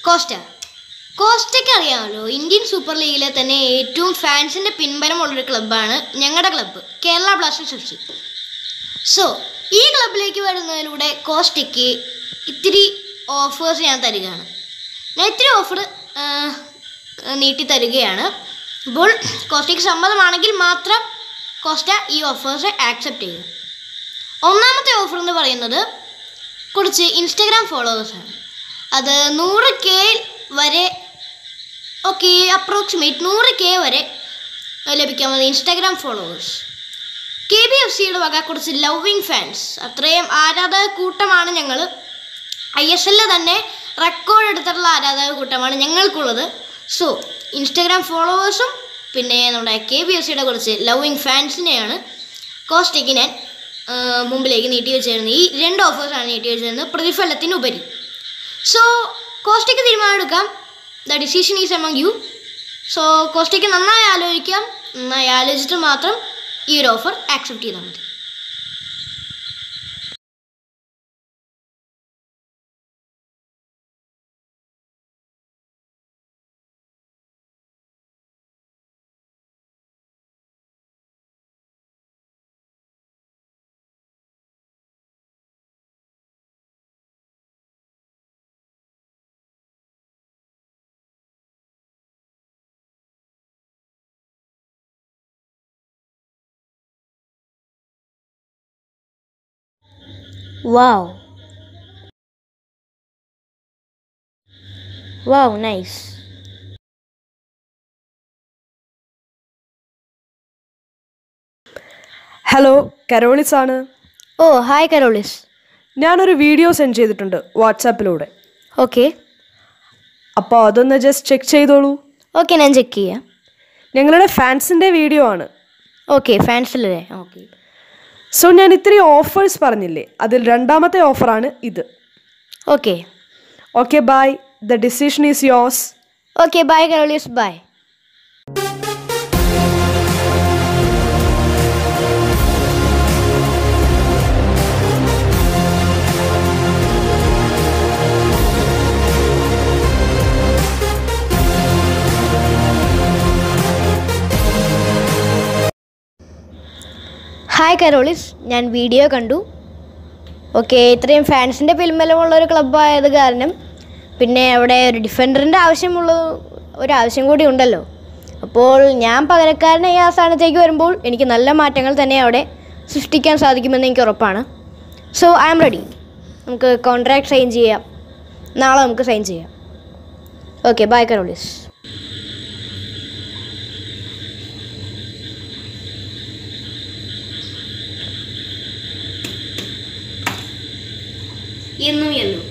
Cost കോസ്റ്റയ്ക്ക് അറിയാമല്ലോ Indian super ലീഗിലെ തന്നെ ഏറ്റവും ഫാൻസിൻ്റെ പിൻബലമുള്ളൊരു ക്ലബ്ബാണ് ഞങ്ങളുടെ club Kerala blasters F C so ഈ ക്ലബിലേക്ക് വരുന്നതിലൂടെ കോസ്റ്റയ്ക്ക് ഇത്തിരി ഓഫേഴ്സ് ഞാൻ തരികയാണ് ഞാൻ ഇത്തിരി ഓഫർ നീട്ടി തരികയാണ് അപ്പോൾ കോസ്റ്റയ്ക്ക് സമ്മതമാണെങ്കിൽ മാത്രം കോസ്റ്റ ഈ ഓഫേഴ്സ് ആക്സെപ്റ്റ് ചെയ്യുക ഒന്നാമത്തെ ഓഫർ എന്ന് പറയുന്നത് കുറച്ച് ഇൻസ്റ്റഗ്രാം ഫോളോവേഴ്സാണ് അത് നൂറ് കെ വരെ ഓക്കെ അപ്രോക്സിമേറ്റ് നൂറ് കെ വരെ ലഭിക്കാവുന്ന Instagram followers K B F സിയുടെ വക കുറച്ച് ലവിങ് ഫാൻസ് അത്രയും ആരാധക കൂട്ടമാണ് ഞങ്ങൾ ഐ എസ് എല്ലിൽ തന്നെ റെക്കോർഡ് എടുത്തിട്ടുള്ള ആരാധക കൂട്ടമാണ് ഞങ്ങൾക്കുള്ളത് സോ ഇൻസ്റ്റാഗ്രാം ഫോളോവേഴ്സും പിന്നെ നമ്മുടെ കെ ബി എഫ് സിയുടെ കുറച്ച് ലവിങ് ഫാൻസിനെയാണ് കോസ്റ്റയ്ക്ക് ഞാൻ ആ, മുമ്പിലേക്ക് നീട്ടി വെച്ചിരുന്നത് ഈ രണ്ട് ഓഫേഴ്സാണ് നീട്ടി വെച്ചിരുന്നത് പ്രതിഫലത്തിനുപരി സോ കോസ്റ്റയ്ക്ക് തീരുമാനമെടുക്കാം the decision is among you so കോസ്റ്റയ്ക്ക് നന്നായി ആലോചിക്കാം നന്നായി ആലോചിച്ചിട്ട് മാത്രം ഈ ഒരു ഓഫർ ആക്സെപ്റ്റ് ചെയ്താൽ മതി Wow. Wow, nice. Hello Karolis ആണ് ഓ ഹായ് കരോളിസ് ഞാനൊരു വീഡിയോ സെൻഡ് ചെയ്തിട്ടുണ്ട് വാട്സാപ്പിലൂടെ ഓക്കെ അപ്പോൾ അതൊന്ന് ജസ്റ്റ് ചെക്ക് ചെയ്തോളൂ ഓക്കെ ഞാൻ ചെക്ക് ചെയ്യാം ഞങ്ങളുടെ ഫാൻസിൻ്റെ വീഡിയോ ആണ് ഓക്കെ ഫാൻസിലല്ലേ ഓക്കെ സോ ഞാൻ ഇത്തിരി ഓഫേഴ്സ് പറഞ്ഞില്ലേ അതിൽ രണ്ടാമത്തെ ഓഫറാണ് ഇത് okay okay bye the decision is yours okay bye Karolis bye hi Karolis ഞാൻ വീഡിയോ കണ്ടു ഓക്കെ ഇത്രയും ഫാൻസിൻ്റെ പിൻബലമുള്ള ഒരു ക്ലബ്ബായത് കാരണം പിന്നെ അവിടെ ഒരു ഡിഫൻഡറിൻ്റെ ആവശ്യമുള്ള ഒരു ആവശ്യം കൂടി ഉണ്ടല്ലോ അപ്പോൾ ഞാൻ പകരക്കാരനായി ആ സ്ഥാനത്തേക്ക് വരുമ്പോൾ എനിക്ക് നല്ല മാറ്റങ്ങൾ തന്നെ അവിടെ സൃഷ്ടിക്കാൻ സാധിക്കുമെന്ന് എനിക്ക് ഉറപ്പാണ് സോ ഐ ആം റെഡി നമുക്ക് കോൺട്രാക്ട് സൈൻ ചെയ്യാം നാളെ നമുക്ക് സൈൻ ചെയ്യാം ഓക്കെ ബൈ കരോളിസ് എന്നും യെല്ലോ